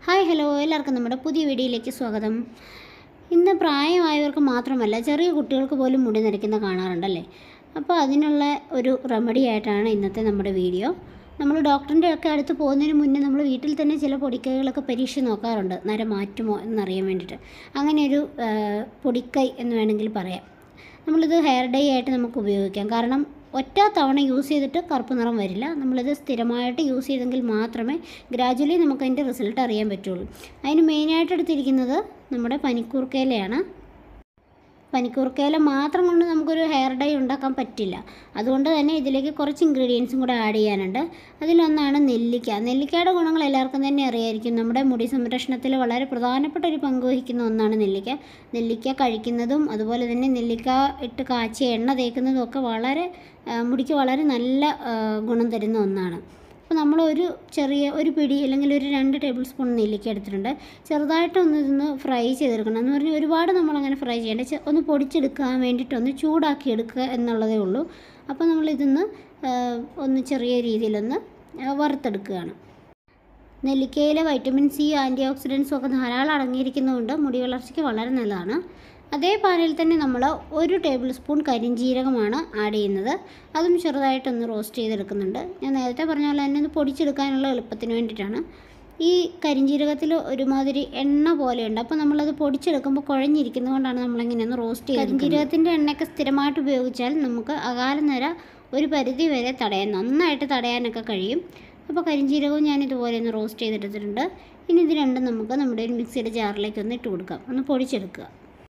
hi hello എല്ലാവർക്കും നമ്മുടെ പുതിയ വീഡിയോയിലേക്ക് സ്വാഗതം ഇന്ന് പ്രായമായവർക്ക് മാത്രമല്ല ചെറിയ കുട്ടികൾക്ക് പോലും മുടി നരയ്ക്കുന്ന കാണാറുണ്ടല്ലേ അപ്പോൾ അതിനുള്ള ഒരു റെമഡി ആയിട്ടാണ് ഇന്നത്തെ നമ്മുടെ വീഡിയോ നമ്മൾ ഡോക്ടറിൻ്റെ ഒക്കെ അടുത്ത് പോകുന്നതിന് മുന്നേ നമ്മൾ വീട്ടിൽ തന്നെ ചില പൊടിക്കൈകളൊക്കെ പരീക്ഷിച്ച് നോക്കാറുണ്ട് നര മാറ്റുമോ എന്നറിയാൻ വേണ്ടിയിട്ട് അങ്ങനെ ഒരു ആ, പൊടിക്കൈ എന്ന് വേണമെങ്കിൽ പറയാം നമ്മളിത് ഹെയർ ഡൈ ആയിട്ട് നമുക്ക് ഉപയോഗിക്കാം കാരണം ഒറ്റ തവണ യൂസ് ചെയ്തിട്ട് കറുപ്പ് നിറം വരില്ല നമ്മളിത് സ്ഥിരമായിട്ട് യൂസ് ചെയ്തെങ്കിൽ മാത്രമേ ഗ്രാജുവലി നമുക്ക് അതിൻ്റെ റിസൾട്ട് അറിയാൻ പറ്റുള്ളൂ അതിന് മെയിനായിട്ട് എടുത്തിരിക്കുന്നത് നമ്മുടെ പനിക്കൂർക്കയിലയാണ് പനിക്കൂർക്കയില മാത്രം കൊണ്ട് നമുക്കൊരു ഹെയർ ഡൈ ഉണ്ടാക്കാൻ പറ്റില്ല അതുകൊണ്ട് തന്നെ ഇതിലേക്ക് കുറച്ച് ഇൻഗ്രീഡിയൻസും കൂടെ ആഡ് ചെയ്യാനുണ്ട് അതിലൊന്നാണ് നെല്ലിക്ക നെല്ലിക്കയുടെ ഗുണങ്ങൾ എല്ലാവർക്കും തന്നെ അറിയായിരിക്കും നമ്മുടെ മുടി സംരക്ഷണത്തിൽ വളരെ പ്രധാനപ്പെട്ട ഒരു പങ്ക് വഹിക്കുന്ന ഒന്നാണ് നെല്ലിക്ക നെല്ലിക്ക കഴിക്കുന്നതും അതുപോലെ തന്നെ നെല്ലിക്ക ഇട്ട് കാച്ചിയ എണ്ണ തേക്കുന്നതും ഒക്കെ വളരെ ആ, മുടിക്ക് വളരെ നല്ല ആ, ഗുണം തരുന്ന ഒന്നാണ് അപ്പോൾ നമ്മൾ ഒരു ചെറിയ ഒരു പിടി അല്ലെങ്കിൽ ഒരു രണ്ട് ടേബിൾ സ്പൂൺ നെല്ലിക്ക എടുത്തിട്ടുണ്ട് ചെറുതായിട്ടൊന്ന് ഇതൊന്ന് ഫ്രൈ ചെയ്തെടുക്കണം എന്ന് പറഞ്ഞാൽ ഒരുപാട് നമ്മളങ്ങനെ ഫ്രൈ ചെയ്യേണ്ട ചെ- ഒന്ന് പൊടിച്ചെടുക്കാൻ വേണ്ടിയിട്ടൊന്ന് ചൂടാക്കി എടുക്കുക എന്നുള്ളതേ ഉള്ളൂ അപ്പോൾ നമ്മളിതൊന്ന് ആ, ഒന്ന് ചെറിയ രീതിയിലൊന്ന് ആ, വറുത്തെടുക്കുകയാണ് നെല്ലിക്കയിലെ വൈറ്റമിൻ സി ആൻറ്റി ഓക്സിഡൻസും ഒക്കെ ധാരാളം അടങ്ങിയിരിക്കുന്നതുകൊണ്ട് മുടി വളർച്ചയ്ക്ക് വളരെ നല്ലതാണ് അതേ പാനിൽ തന്നെ നമ്മൾ ഒരു ടേബിൾ സ്പൂൺ കരിഞ്ജീരകമാണ് ആഡ് ചെയ്യുന്നത് അതും ചെറുതായിട്ടൊന്ന് റോസ്റ്റ് ചെയ്തെടുക്കുന്നുണ്ട് ഞാൻ നേരത്തെ പറഞ്ഞ പോലെ തന്നെ ഒന്ന് പൊടിച്ചെടുക്കാനുള്ള എളുപ്പത്തിന് വേണ്ടിയിട്ടാണ് ഈ കരിഞ്ജീരകത്തിൽ ഒരുമാതിരി എണ്ണ പോലെയുണ്ട് അപ്പോൾ നമ്മളത് പൊടിച്ചെടുക്കുമ്പോൾ കുഴഞ്ഞിരിക്കുന്നതുകൊണ്ടാണ് നമ്മളിങ്ങനെ ഒന്ന് റോസ്റ്റ് ചെയ്ത് കരിഞ്ജീരകത്തിൻ്റെ എണ്ണയൊക്കെ സ്ഥിരമായിട്ട് ഉപയോഗിച്ചാൽ നമുക്ക് അകാല നിര ഒരു പരിധി വരെ തടയാൻ നന്നായിട്ട് തടയാനൊക്കെ കഴിയും അപ്പോൾ കരിഞ്ജീരകവും ഞാൻ ഇതുപോലെ ഒന്ന് റോസ്റ്റ് ചെയ്തെടുത്തിട്ടുണ്ട് ഇനി ഇത് രണ്ടും നമുക്ക് നമ്മുടെ ഒരു മിക്സിയുടെ ജാറിലേക്ക് ഒന്ന് ഇട്ട് കൊടുക്കാം ഒന്ന് പൊടിച്ചെടുക്കുക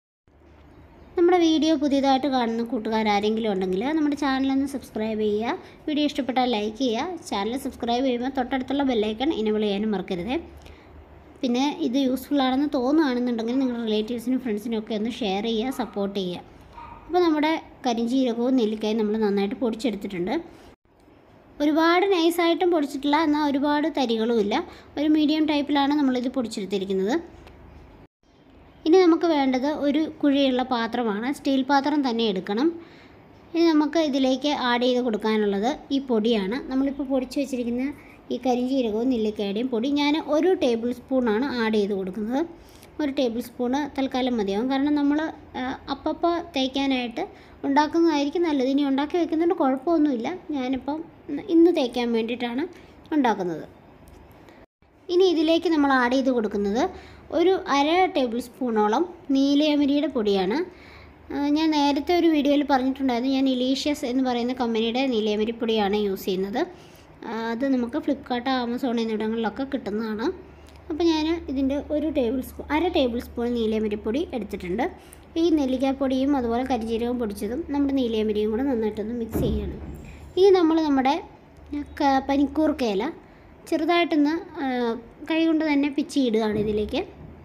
നമ്മുടെ വീഡിയോ പുതിയതായിട്ട് കാണുന്ന കൂട്ടുകാർ ആരെങ്കിലും ഉണ്ടെങ്കിൽ നമ്മുടെ ചാനലൊന്ന് സബ്സ്ക്രൈബ് ചെയ്യുക വീഡിയോ ഇഷ്ടപ്പെട്ടാൽ ലൈക്ക് ചെയ്യുക ചാനൽ സബ്സ്ക്രൈബ് ചെയ്യുമ്പോൾ തൊട്ടടുത്തുള്ള ബെല്ലൈക്കൺ ഇനബിൾ ചെയ്യാനും മറക്കരുത് പിന്നെ ഇത് യൂസ്ഫുൾ ആണെന്ന് തോന്നുകയാണെന്നുണ്ടെങ്കിൽ നിങ്ങളുടെ റിലേറ്റീവ്സിനും ഫ്രണ്ട്സിനും ഒക്കെ ഒന്ന് ഷെയർ ചെയ്യുക സപ്പോർട്ട് ചെയ്യുക അപ്പോൾ നമ്മുടെ കരിഞ്ചീരകവും നെല്ലിക്കായും നമ്മൾ നന്നായിട്ട് പൊടിച്ചെടുത്തിട്ടുണ്ട് ഒരുപാട് നൈസായിട്ടും പൊടിച്ചിട്ടില്ല എന്നാൽ ഒരുപാട് തരികളുമില്ല ഒരു മീഡിയം ടൈപ്പിലാണ് നമ്മളിത് പൊടിച്ചെടുത്തിരിക്കുന്നത് ഇനി നമുക്ക് വേണ്ടത് ഒരു കുഴിയുള്ള പാത്രമാണ് സ്റ്റീൽ പാത്രം തന്നെ എടുക്കണം ഇനി നമുക്ക് ഇതിലേക്ക് ആഡ് ചെയ്ത് കൊടുക്കാനുള്ളത് ഈ പൊടിയാണ് നമ്മളിപ്പോൾ പൊടിച്ച് വെച്ചിരിക്കുന്ന ഈ കരിഞ്ചീരകവും നെല്ലിക്കയുടെയും പൊടി ഞാൻ ഒരു ടേബിൾ സ്പൂണാണ് ആഡ് ചെയ്ത് കൊടുക്കുന്നത് ഒരു ടേബിൾ സ്പൂണ് തൽക്കാലം മതിയാവും കാരണം നമ്മൾ അപ്പപ്പോൾ തേക്കാനായിട്ട് ഉണ്ടാക്കുന്നതായിരിക്കും നല്ലത് ഇനി ഉണ്ടാക്കി വെക്കുന്നതുകൊണ്ട് കുഴപ്പമൊന്നുമില്ല ഞാനിപ്പം ഇന്ന് തേക്കാൻ വേണ്ടിയിട്ടാണ് ഉണ്ടാക്കുന്നത് ഇനി ഇതിലേക്ക് നമ്മൾ ആഡ് ചെയ്ത് കൊടുക്കുന്നത് ഒരു അര ടേബിൾ സ്പൂണോളം നീലയമരിയുടെ പൊടിയാണ് ആ, ഞാൻ നേരത്തെ ഒരു വീഡിയോയിൽ പറഞ്ഞിട്ടുണ്ടായിരുന്നു ഞാൻ ഇലീഷ്യസ് എന്ന് പറയുന്ന കമ്പനിയുടെ നീലയമരി പൊടിയാണ് യൂസ് ചെയ്യുന്നത് ആ, അത് നമുക്ക് ഫ്ലിപ്കാർട്ട് ആമസോൺ എന്നിവിടങ്ങളിലൊക്കെ കിട്ടുന്നതാണ് അപ്പോൾ ഞാൻ ഇതിൻ്റെ ഒരു ടേബിൾ സ്പൂൺ അര ടേബിൾ സ്പൂൺ നീലയമരിപ്പൊടി എടുത്തിട്ടുണ്ട് ഈ നെല്ലിക്കാപ്പൊടിയും അതുപോലെ കരിജീരകം പൊടിച്ചതും നമ്മുടെ നീലയമരിയും കൂടെ നന്നായിട്ടൊന്ന് മിക്സ് ചെയ്യണം ഇനി നമ്മൾ നമ്മുടെ ക- പനിക്കൂർക്കയില ചെറുതായിട്ടൊന്ന് ആ, കൈകൊണ്ട് തന്നെ പിച്ചിയിടുകയാണ് ഇതിലേക്ക്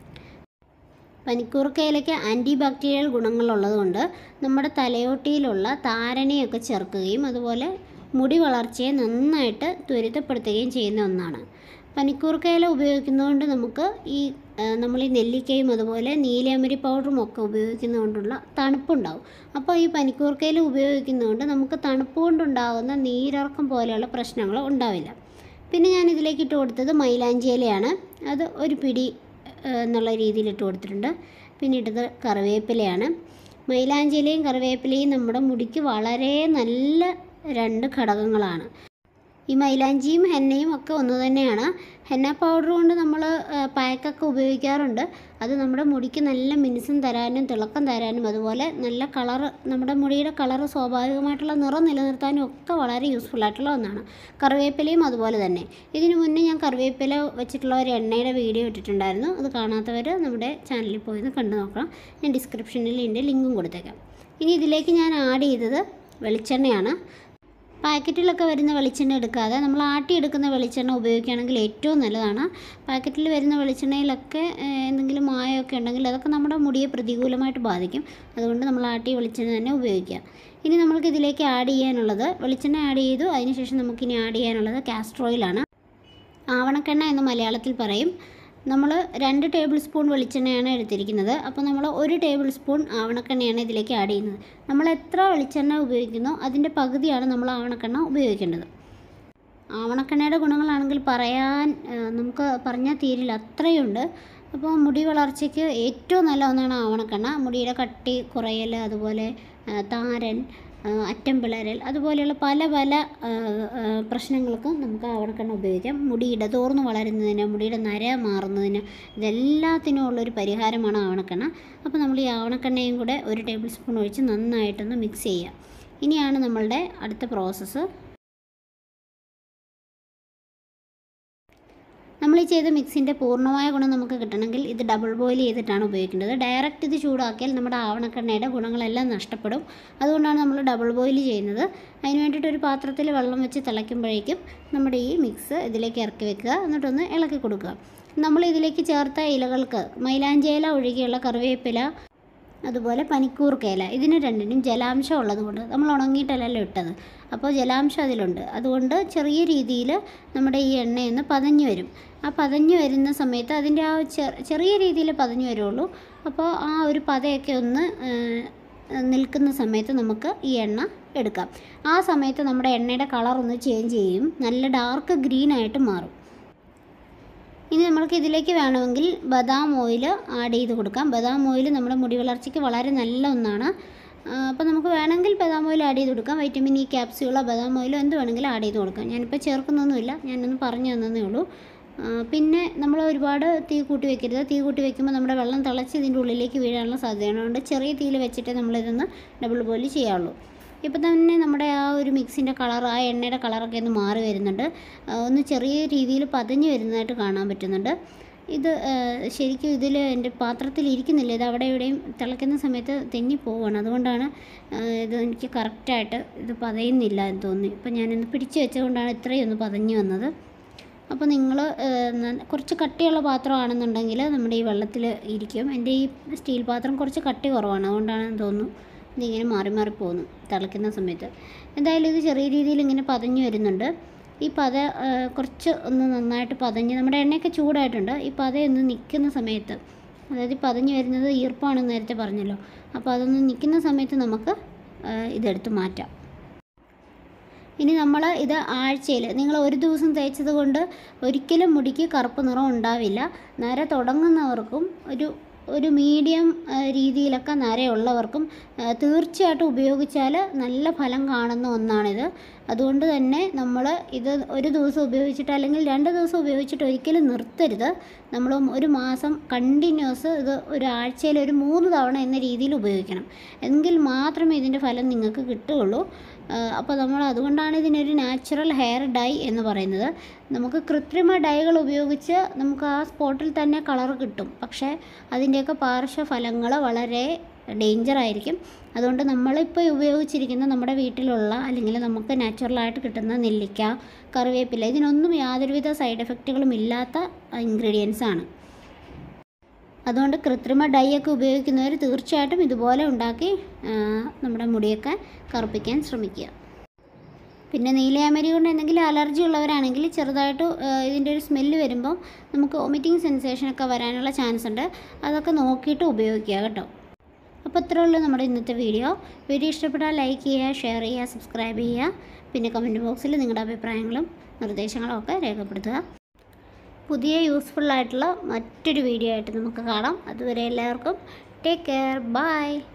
പനിക്കൂർക്കയിലേക്ക് ആൻറ്റി ബാക്ടീരിയൽ ഗുണങ്ങളുള്ളതുകൊണ്ട് നമ്മുടെ തലയോട്ടിയിലുള്ള താരനെയൊക്കെ ചേർക്കുകയും അതുപോലെ മുടി വളർച്ചയെ നന്നായിട്ട് ത്വരിതപ്പെടുത്തുകയും ചെയ്യുന്ന ഒന്നാണ് പനിക്കൂർക്കയില ഉപയോഗിക്കുന്നതുകൊണ്ട് നമുക്ക് ഈ ആ, നമ്മൾ ഈ നെല്ലിക്കയും അതുപോലെ നീലയമരി പൗഡറും ഒക്കെ ഉപയോഗിക്കുന്നതുകൊണ്ടുള്ള തണുപ്പുണ്ടാവും അപ്പോൾ ഈ പനിക്കൂർക്കയില ഉപയോഗിക്കുന്നതുകൊണ്ട് നമുക്ക് തണുപ്പ് കൊണ്ടുണ്ടാകുന്ന നീരിറക്കം പോലെയുള്ള പ്രശ്നങ്ങൾ ഉണ്ടാവില്ല പിന്നെ ഞാൻ ഇതിലേക്ക് ഇട്ട് കൊടുത്തത് മൈലാഞ്ചി ഇലയാണ് അത് ഒരു പിടി ഏഹ്, എന്നുള്ള രീതിയിൽ ഇട്ട് കൊടുത്തിട്ടുണ്ട് പിന്നെ ഇട്ടത് കറിവേപ്പിലയാണ് മൈലാഞ്ചി ഇലയും കറിവേപ്പിലയും നമ്മുടെ മുടിക്ക് വളരെ നല്ല രണ്ട് ഘടകങ്ങളാണ് ഈ മൈലാഞ്ചിയും ഹെന്നയും ഒക്കെ ഒന്ന് തന്നെയാണ് ഹെന്ന പൗഡർ കൊണ്ട് നമ്മൾ പാക്കൊക്കെ ഉപയോഗിക്കാറുണ്ട് അത് നമ്മുടെ മുടിക്ക് നല്ല മിനുസം തരാനും തിളക്കം തരാനും അതുപോലെ നല്ല കളറ് നമ്മുടെ മുടിയുടെ കളറ് സ്വാഭാവികമായിട്ടുള്ള നിറം നിലനിർത്താനും ഒക്കെ വളരെ യൂസ്ഫുൾ ആയിട്ടുള്ള ഒന്നാണ് കറിവേപ്പിലയും അതുപോലെ തന്നെ ഇതിനു മുന്നേ ഞാൻ കറിവേപ്പില വെച്ചിട്ടുള്ള ഒരു എണ്ണയുടെ വീഡിയോ ഇട്ടിട്ടുണ്ടായിരുന്നു അത് കാണാത്തവർ നമ്മുടെ ചാനലിൽ പോയി ഒന്ന് കണ്ടു നോക്കണം ഞാൻ ഡിസ്ക്രിപ്ഷനിൽ ഇതിൻ്റെ ലിങ്കും കൊടുത്തേക്കാം ഇനി ഇതിലേക്ക് ഞാൻ ആഡ് ചെയ്തത് വെളിച്ചെണ്ണയാണ് പാക്കറ്റിലൊക്കെ വരുന്ന വെളിച്ചെണ്ണ എടുക്കാതെ നമ്മൾ ആട്ടിയെടുക്കുന്ന വെളിച്ചെണ്ണ ഉപയോഗിക്കുകയാണെങ്കിൽ ഏറ്റവും നല്ലതാണ് പാക്കറ്റിൽ വരുന്ന വെളിച്ചെണ്ണയിലൊക്കെ ഏഹ്, എന്തെങ്കിലും മായമൊക്കെ ഉണ്ടെങ്കിൽ അതൊക്കെ നമ്മുടെ മുടിയെ പ്രതികൂലമായിട്ട് ബാധിക്കും അതുകൊണ്ട് നമ്മൾ ആട്ടിയ വെളിച്ചെണ്ണ തന്നെ ഉപയോഗിക്കുക ഇനി നമ്മൾക്ക് ഇതിലേക്ക് ആഡ് ചെയ്യാനുള്ളത് വെളിച്ചെണ്ണ ആഡ് ചെയ്തു അതിനുശേഷം നമുക്കിനി ആഡ് ചെയ്യാനുള്ളത് കാസ്റ്റർ ഓയിലാണ് ആവണക്കെണ്ണ എന്ന് മലയാളത്തിൽ പറയും നമ്മൾ രണ്ട് ടേബിൾ സ്പൂൺ വെളിച്ചെണ്ണയാണ് എടുത്തിരിക്കുന്നത് അപ്പോൾ നമ്മൾ ഒരു ടേബിൾ സ്പൂൺ ആവണക്കെണ്ണയാണ് ഇതിലേക്ക് ആഡ് ചെയ്യുന്നത് നമ്മൾ എത്ര വെളിച്ചെണ്ണ ഉപയോഗിക്കുന്നോ അതിൻ്റെ പകുതിയാണ് നമ്മൾ ആവണക്കെണ്ണ ഉപയോഗിക്കേണ്ടത് ആവണക്കെണ്ണയുടെ ഗുണങ്ങളാണെങ്കിൽ പറയാൻ ആ, നമുക്ക് പറഞ്ഞാൽ തീരില്ല അത്രയുണ്ട് അപ്പോൾ മുടി വളർച്ചയ്ക്ക് ഏറ്റവും നല്ല ഒന്നാണ് ആവണക്കെണ്ണ മുടിയുടെ കട്ടി കുറയൽ അതുപോലെ ആ, താരൻ ആ, അറ്റം പിളരൽ അതുപോലെയുള്ള പല പല ആ, ആ, പ്രശ്നങ്ങൾക്കും നമുക്ക് ആവണക്കെണ്ണ ഉപയോഗിക്കാം മുടി ഇടതോർന്ന് വളരുന്നതിന് മുടിയുടെ നര മാറുന്നതിന് ഇതെല്ലാത്തിനും ഉള്ളൊരു പരിഹാരമാണ് ആവണക്കെണ്ണ അപ്പോൾ നമ്മൾ ഈ ആവണക്കെണ്ണയും കൂടെ ഒരു ടേബിൾ സ്പൂൺ ഒഴിച്ച് നന്നായിട്ടൊന്ന് മിക്സ് ചെയ്യുക ഇനിയാണ് നമ്മളുടെ അടുത്ത പ്രോസസ്സ് നമ്മൾ ഈ ചെയ്ത മിക്സിൻ്റെ പൂർണ്ണമായ ഗുണം നമുക്ക് കിട്ടണമെങ്കിൽ ഇത് ഡബിൾ ബോയിൽ ചെയ്തിട്ടാണ് ഉപയോഗിക്കേണ്ടത് ഡയറക്റ്റ് ഇത് ചൂടാക്കിയാൽ നമ്മുടെ ആവണക്കെണ്ണയുടെ ഗുണങ്ങളെല്ലാം നഷ്ടപ്പെടും അതുകൊണ്ടാണ് നമ്മൾ ഡബിൾ ബോയിൽ ചെയ്യുന്നത് അതിന് വേണ്ടിയിട്ട് ഒരു പാത്രത്തിൽ വെള്ളം വെച്ച് തിളയ്ക്കുമ്പോഴേക്കും നമ്മുടെ ഈ മിക്സ് ഇതിലേക്ക് ഇറക്കി വെക്കുക എന്നിട്ടൊന്ന് ഇളക്കി കൊടുക്കുക നമ്മൾ ഇതിലേക്ക് ചേർത്ത ഇലകൾക്ക് മൈലാഞ്ചി ഇല ഒഴികെയുള്ള കറിവേപ്പില അതുപോലെ പനിക്കൂർക്കയില ഇതിന് രണ്ടിനും ജലാംശം ഉള്ളതുകൊണ്ട് നമ്മൾ ഉണങ്ങിയിട്ടല്ലല്ലോ ഇട്ടത് അപ്പോൾ ജലാംശം അതിലുണ്ട് അതുകൊണ്ട് ചെറിയ രീതിയിൽ നമ്മുടെ ഈ എണ്ണയൊന്ന് പതഞ്ഞു വരും ആ പതഞ്ഞു വരുന്ന സമയത്ത് അതിൻ്റെ ആ ചെ- ചെറിയ രീതിയിൽ പതഞ്ഞു വരുള്ളൂ അപ്പോൾ ആ ഒരു പതയൊക്കെ ഒന്ന് ആ, നിൽക്കുന്ന സമയത്ത് നമുക്ക് ഈ എണ്ണ എടുക്കാം ആ സമയത്ത് നമ്മുടെ എണ്ണയുടെ കളർ ഒന്ന് ചേഞ്ച് ചെയ്യും നല്ല ഡാർക്ക് ഗ്രീൻ ആയിട്ട് മാറും ഇനി നമ്മൾക്ക് ഇതിലേക്ക് വേണമെങ്കിൽ ബദാം ഓയിൽ ആഡ് ചെയ്ത് കൊടുക്കാം ബദാം ഓയിൽ നമ്മുടെ മുടി വളർച്ചയ്ക്ക് വളരെ നല്ല ഒന്നാണ് അപ്പോൾ നമുക്ക് വേണമെങ്കിൽ ബദാം ഓയിൽ ആഡ് ചെയ്ത് കൊടുക്കാം വൈറ്റമിൻ ഇ ക്യാപ്സ്യൂളോ ബദാം ഓയിലോ എന്ത് വേണമെങ്കിലും ആഡ് ചെയ്ത് കൊടുക്കാം ഞാനിപ്പോൾ ചേർക്കുന്നൊന്നുമില്ല ഞാനൊന്ന് പറഞ്ഞു തന്നേ ഉള്ളൂ ആ, പിന്നെ നമ്മൾ ഒരുപാട് തീ കൂട്ടി വെക്കരുത് തീ കൂട്ടി വെക്കുമ്പോൾ നമ്മുടെ വെള്ളം തിളച്ച് ഇതിൻ്റെ ഉള്ളിലേക്ക് വീഴാനുള്ള സാധ്യതയാണ് അതുകൊണ്ട് ചെറിയ തീയിൽ വെച്ചിട്ടേ നമ്മളിതൊന്ന് ഡബിൾ ബോയിൽ ചെയ്യാവുള്ളൂ ഇപ്പോൾ തന്നെ നമ്മുടെ ആ ഒരു മിക്സിൻ്റെ കളർ ആ എണ്ണയുടെ കളറൊക്കെ ഒന്ന് മാറി വരുന്നുണ്ട് ആ, ഒന്ന് ചെറിയ രീതിയിൽ പതഞ്ഞ് വരുന്നതായിട്ട് കാണാൻ പറ്റുന്നുണ്ട് ഇത് ആ, ശരിക്കും ഇതിൽ എൻ്റെ പാത്രത്തിൽ ഇരിക്കുന്നില്ല ഇത് അവിടെ ഇവിടെയും തിളയ്ക്കുന്ന സമയത്ത് തെന്നി പോവുകയാണ് അതുകൊണ്ടാണ് ആ, ഇത് എനിക്ക് കറക്റ്റായിട്ട് ഇത് പതയുന്നില്ല എന്ന് തോന്നി ഇപ്പം ഞാനൊന്ന് പിടിച്ച് വെച്ചുകൊണ്ടാണ് ഇത്രയും ഒന്ന് പതഞ്ഞു വന്നത് അപ്പോൾ നിങ്ങൾ കുറച്ച് കട്ടിയുള്ള പാത്രമാണെന്നുണ്ടെങ്കിൽ നമ്മുടെ ഈ വെള്ളത്തിൽ ഇരിക്കും എൻ്റെ ഈ സ്റ്റീൽ പാത്രം കുറച്ച് കട്ടി കുറവാണ് അതുകൊണ്ടാണെന്ന് തോന്നുന്നു ഇതിങ്ങനെ മാറി മാറി പോകുന്നു തിളയ്ക്കുന്ന സമയത്ത് എന്തായാലും ഇത് ചെറിയ രീതിയിൽ ഇങ്ങനെ പതഞ്ഞു വരുന്നുണ്ട് ഈ പത ആ, കുറച്ച് ഒന്ന് നന്നായിട്ട് പതഞ്ഞ് നമ്മുടെ എണ്ണയൊക്കെ ചൂടായിട്ടുണ്ട് ഈ പതയൊന്ന് നിൽക്കുന്ന സമയത്ത് അതായത് ഈ പതഞ്ഞ് വരുന്നത് ഈർപ്പമാണെന്ന് നേരത്തെ പറഞ്ഞല്ലോ അപ്പോൾ അതൊന്ന് നിൽക്കുന്ന സമയത്ത് നമുക്ക് ആ, ഇതെടുത്ത് മാറ്റാം ഇനി നമ്മൾ ഇത് ആഴ്ചയിൽ നിങ്ങൾ ഒരു ദിവസം തേച്ചത് കൊണ്ട് ഒരിക്കലും മുടിക്ക് കറുപ്പ് നിറം ഉണ്ടാവില്ല നര തുടങ്ങുന്നവർക്കും ഒരു ഒരു മീഡിയം ആ, രീതിയിലൊക്കെ നരയുള്ളവർക്കും ആ, തീർച്ചയായിട്ടും ഉപയോഗിച്ചാൽ നല്ല ഫലം കാണുന്ന ഒന്നാണിത് അതുകൊണ്ട് തന്നെ നമ്മൾ ഇത് ഒരു ദിവസം ഉപയോഗിച്ചിട്ട് അല്ലെങ്കിൽ രണ്ട് ദിവസം ഉപയോഗിച്ചിട്ട് ഒരിക്കലും നിർത്തരുത് നമ്മൾ ഒരു മാസം കണ്ടിന്യൂസ് ഇത് ഒരു ആഴ്ചയിൽ ഒരു മൂന്ന് തവണ എന്ന രീതിയിൽ ഉപയോഗിക്കണം എങ്കിൽ മാത്രമേ ഇതിൻ്റെ ഫലം നിങ്ങൾക്ക് കിട്ടുകയുള്ളൂ അപ്പോൾ നമ്മൾ അതുകൊണ്ടാണ് ഇതിനൊരു നാച്ചുറൽ ഹെയർ ഡൈ എന്ന് പറയുന്നത് നമുക്ക് കൃത്രിമ ഡൈകൾ ഉപയോഗിച്ച് നമുക്ക് ആ സ്പോട്ടിൽ തന്നെ കളർ കിട്ടും പക്ഷേ അതിൻ്റെയൊക്കെ പാർശ്വഫലങ്ങൾ വളരെ ഡേഞ്ചർ ആയിരിക്കും അതുകൊണ്ട് നമ്മളിപ്പോൾ ഉപയോഗിച്ചിരിക്കുന്ന നമ്മുടെ വീട്ടിലുള്ള അല്ലെങ്കിൽ നമുക്ക് നാച്ചുറലായിട്ട് കിട്ടുന്ന നെല്ലിക്ക കറിവേപ്പില ഇതിനൊന്നും യാതൊരുവിധ സൈഡ് എഫക്റ്റുകളും ഇല്ലാത്ത ഇൻഗ്രീഡിയൻസ് ആണ് അതുകൊണ്ട് കൃത്രിമ ഡൈ ഒക്കെ ഉപയോഗിക്കുന്നവർ തീർച്ചയായിട്ടും ഇതുപോലെ ഉണ്ടാക്കി ആ, നമ്മുടെ മുടിയൊക്കെ കറുപ്പിക്കാൻ ശ്രമിക്കുക പിന്നെ നീലയാമരി കൊണ്ട് എന്തെങ്കിലും അലർജി ഉള്ളവരാണെങ്കിൽ ചെറുതായിട്ട് ആ, ഇതിൻ്റെ ഒരു സ്മെല്ല് വരുമ്പോൾ നമുക്ക് വൊമിറ്റിംഗ് സെൻസേഷനൊക്കെ വരാനുള്ള ചാൻസ് ഉണ്ട് അതൊക്കെ നോക്കിയിട്ട് ഉപയോഗിക്കുക കേട്ടോ അപ്പോൾ ഇത്രേ ഉള്ളൂ നമ്മുടെ ഇന്നത്തെ വീഡിയോ വീഡിയോ ഇഷ്ടപ്പെട്ടാൽ ലൈക്ക് ചെയ്യുക ഷെയർ ചെയ്യുക സബ്സ്ക്രൈബ് ചെയ്യുക പിന്നെ കമൻറ്റ് ബോക്സിൽ നിങ്ങളുടെ അഭിപ്രായങ്ങളും നിർദ്ദേശങ്ങളും ഒക്കെ രേഖപ്പെടുത്തുക പുതിയ യൂസ്ഫുൾ ആയിട്ടുള്ള മറ്റൊരു വീഡിയോ ആയിട്ട് നമുക്ക് കാണാം അതുവരെ എല്ലാവർക്കും ടേക്ക് കെയർ ബൈ